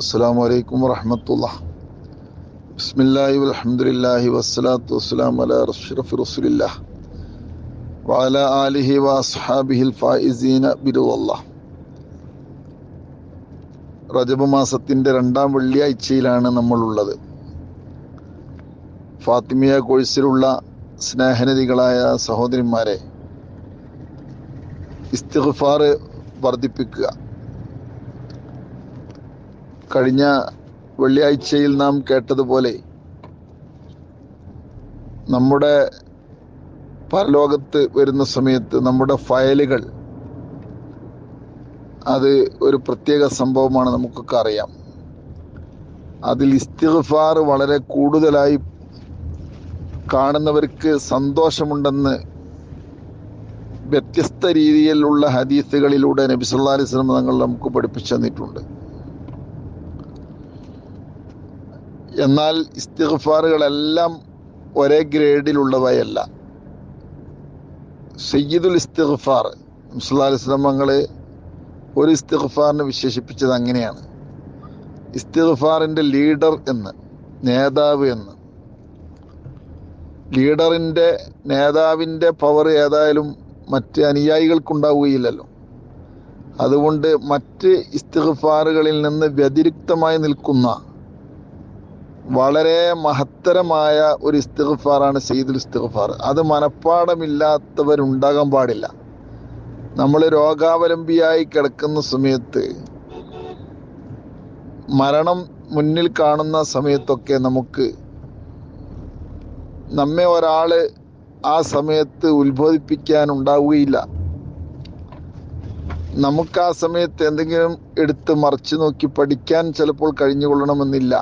السلام عليكم ورحمة الله بسم الله والحمد لله والصلاة والسلام على أشرف رسول الله وعلى آله وأصحابه الفائزين برضا الله റജബ് മാസത്തിൻ്റെ രണ്ടാം വെള്ളിയാഴ്ചയിലാണ് നമ്മളുള്ളത് ഫാത്തിമിയ കോഴ്സിലുള്ള സ്നേഹനിധികളായ സഹോദരിമാരെ ഇസ്തിഗ്ഫാർ വർദ്ധിപ്പിക്കുക കഴിഞ്ഞ വെള്ളിയാഴ്ചയിൽ നാം കേട്ടതുപോലെ നമ്മുടെ പരലോകത്ത് വരുന്ന സമയത്ത് നമ്മുടെ ഫയലുകൾ അത് ഒരു പ്രത്യേക സംഭവമാണ് നമുക്കൊക്കെ അറിയാം അതിൽ ഇസ്തിഗ്ഫാർ വളരെ കൂടുതലായി കാണുന്നവർക്ക് സന്തോഷമുണ്ടെന്ന് വ്യത്യസ്ത രീതിയിലുള്ള ഹദീസുകളിലൂടെ നബി സല്ലല്ലാഹു അലൈഹി വസല്ലം തങ്ങൾ നമുക്ക് പഠിപ്പിച്ചു തന്നിട്ടുണ്ട് എന്നാൽ ഇസ്തിഗ്ഫാറുകളെല്ലാം ഒരേ ഗ്രേഡിലുള്ളവയല്ല സയ്യിദുൽ ഇസ്തിഗ്ഫാർ സല്ലല്ലാഹു അലൈഹി വസല്ലം തങ്ങൾ ഒരു ഇസ്തിഗ്ഫാറിനെ വിശേഷിപ്പിച്ചത് അങ്ങനെയാണ് ഇസ്തിഗ്ഫാറിന്റെ ലീഡർ എന്ന് നേതാവ് എന്ന് ലീഡറിന്റെ നേതാവിന്റെ പവർ ഏതായാലും മറ്റ് അനുയായികൾക്കുണ്ടാവുകയില്ലല്ലോ അതുകൊണ്ട് മറ്റ് ഇസ്തിഗ്ഫാറുകളിൽ നിന്ന് വ്യതിരിക്തമായി നിൽക്കുന്ന വളരെ മഹത്തരമായ ഒരു ഇസ്തിഗ്ഫാറാണ് സയ്യിദുൽ ഇസ്തിഗ്ഫാർ അത് മനപ്പാടമില്ലാത്തവരുണ്ടാകാൻ പാടില്ല നമ്മൾ രോഗാവലംബിയായി കിടക്കുന്ന സമയത്ത് മരണം മുന്നിൽ കാണുന്ന സമയത്തൊക്കെ നമുക്ക് നമ്മെ ഒരാള് ആ സമയത്ത് ഉത്ബോധിപ്പിക്കാൻ ഉണ്ടാവുകയില്ല നമുക്ക് ആ സമയത്ത് എന്തെങ്കിലും എടുത്ത് മറിച്ചു നോക്കി പഠിക്കാൻ ചിലപ്പോൾ കഴിഞ്ഞുകൊള്ളണമെന്നില്ല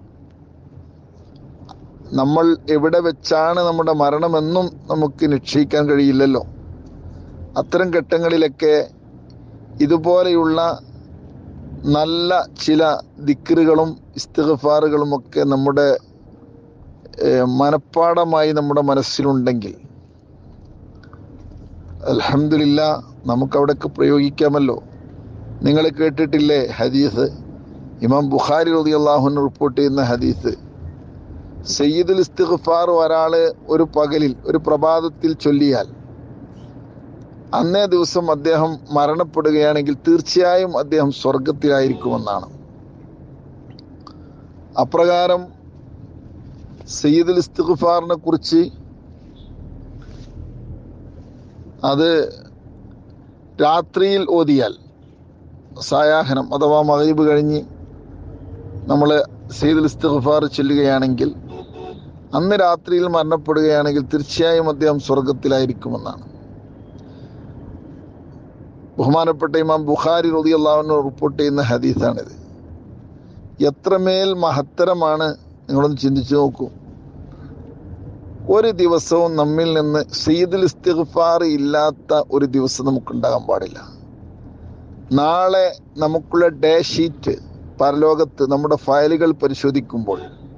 നമ്മൾ എവിടെ വെച്ചാണ് നമ്മുടെ മരണമെന്നും നമുക്ക് നിശ്ചയിക്കാൻ കഴിയില്ലല്ലോ അത്തരം ഘട്ടങ്ങളിലൊക്കെ ഇതുപോലെയുള്ള നല്ല ചില ദിക്കറുകളും ഇസ്തിഗ്ഫാറുകളും ഒക്കെ നമ്മുടെ മനപ്പാടമായി നമ്മുടെ മനസ്സിലുണ്ടെങ്കിൽ അലഹമില്ല നമുക്കവിടെയൊക്കെ പ്രയോഗിക്കാമല്ലോ നിങ്ങൾ കേട്ടിട്ടില്ലേ ഹദീസ് ഇമാം ബുഖാരി റതി അള്ളാഹുന് റിപ്പോർട്ട് ചെയ്യുന്ന ഹദീസ് സയ്യിദുൽ ഇസ്തിഗ്ഫാർ ഒരാള് ഒരു പകലിൽ ഒരു പ്രഭാതത്തിൽ ചൊല്ലിയാൽ അന്നേ ദിവസം അദ്ദേഹം മരണപ്പെടുകയാണെങ്കിൽ തീർച്ചയായും അദ്ദേഹം സ്വർഗത്തിലായിരിക്കുമെന്നാണ് അപ്രകാരം സയ്യിദുൽ ഇസ്തിഗ്ഫാറിനെ കുറിച്ച് അത് രാത്രിയിൽ ഓതിയാൽ സായാഹനം അഥവാ മഹീബ് കഴിഞ്ഞ് നമ്മൾ സയ്യിദുൽ ഇസ്തിഗ്ഫാർ ചൊല്ലുകയാണെങ്കിൽ അന്ന് രാത്രിയിൽ മരണപ്പെടുകയാണെങ്കിൽ തീർച്ചയായും അദ്ദേഹം സ്വർഗത്തിലായിരിക്കുമെന്നാണ് ബഹുമാനപ്പെട്ട ഇമാം ബുഖാരി റളിയല്ലാഹു റിപ്പോർട്ട് ചെയ്യുന്ന ഹദീസാണിത് എത്രമേൽ മഹത്തരമാണ് നിങ്ങളൊന്ന് ചിന്തിച്ചു നോക്കൂ ഒരു ദിവസവും നമ്മിൽ നിന്ന് സീദുൽ ഇസ്തിഗ്ഫാർ ഇല്ലാത്ത ഒരു ദിവസം നമുക്കുണ്ടാകാൻ പാടില്ല നാളെ നമുക്കുള്ള ഡേ ഷീറ്റ് പരലോകത്ത് നമ്മുടെ ഫയലുകൾ പരിശോധിക്കുമ്പോൾ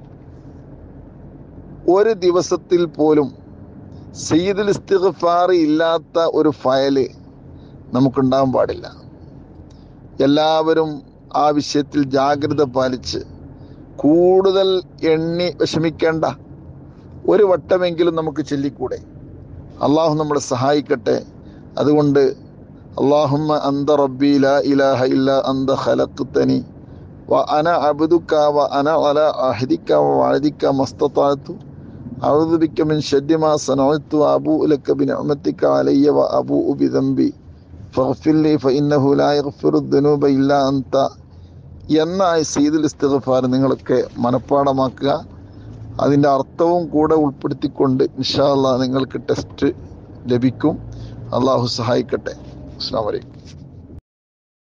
ഒരു ദിവസത്തിൽ പോലും സയ്യിദുൽ ഇസ്തിഗ്ഫാർ ഇല്ലാത്ത ഒരു ഫയല് നമുക്കുണ്ടാകാൻ പാടില്ല എല്ലാവരും ആ വിഷയത്തിൽ ജാഗ്രത പാലിച്ച് കൂടുതൽ എണ്ണി വിഷമിക്കേണ്ട ഒരു വട്ടമെങ്കിലും നമുക്ക് ചൊല്ലിക്കൂടെ അള്ളാഹു നമ്മളെ സഹായിക്കട്ടെ അതുകൊണ്ട് അള്ളാഹുമ്മ അന്ത റബ്ബി ലാ ഇലാഹ ഇല്ല അന്ത ഖലഖ്തനി വ അന അബ്ദുക വ അന അല അഹദിക വ വഅദിക മസ്തതഅതു അഊദു ബിക മിൻ ശർരി മാ സനഅതു അബൂ ലക ബിനിഅമതിക അലയ്യ വ അബൂ ബിദംബി ഫഗ്ഫിർ ലി ഫഇന്നഹു ലാ യഗ്ഫിറു ദുനൂബ ഇല്ലാ അന്ത എന്ന സീദുൽ ഇസ്തിഗ്ഫാർ നിങ്ങളൊക്കെ മനഃപ്പാടമാക്കുക അതിൻ്റെ അർത്ഥവും കൂടെ ഉൾപ്പെടുത്തിക്കൊണ്ട് ഇൻഷാല്ല നിങ്ങൾക്ക് ടെസ്റ്റ് ലഭിക്കും അള്ളാഹു സഹായിക്കട്ടെ അസ്സാം വലൈക്കും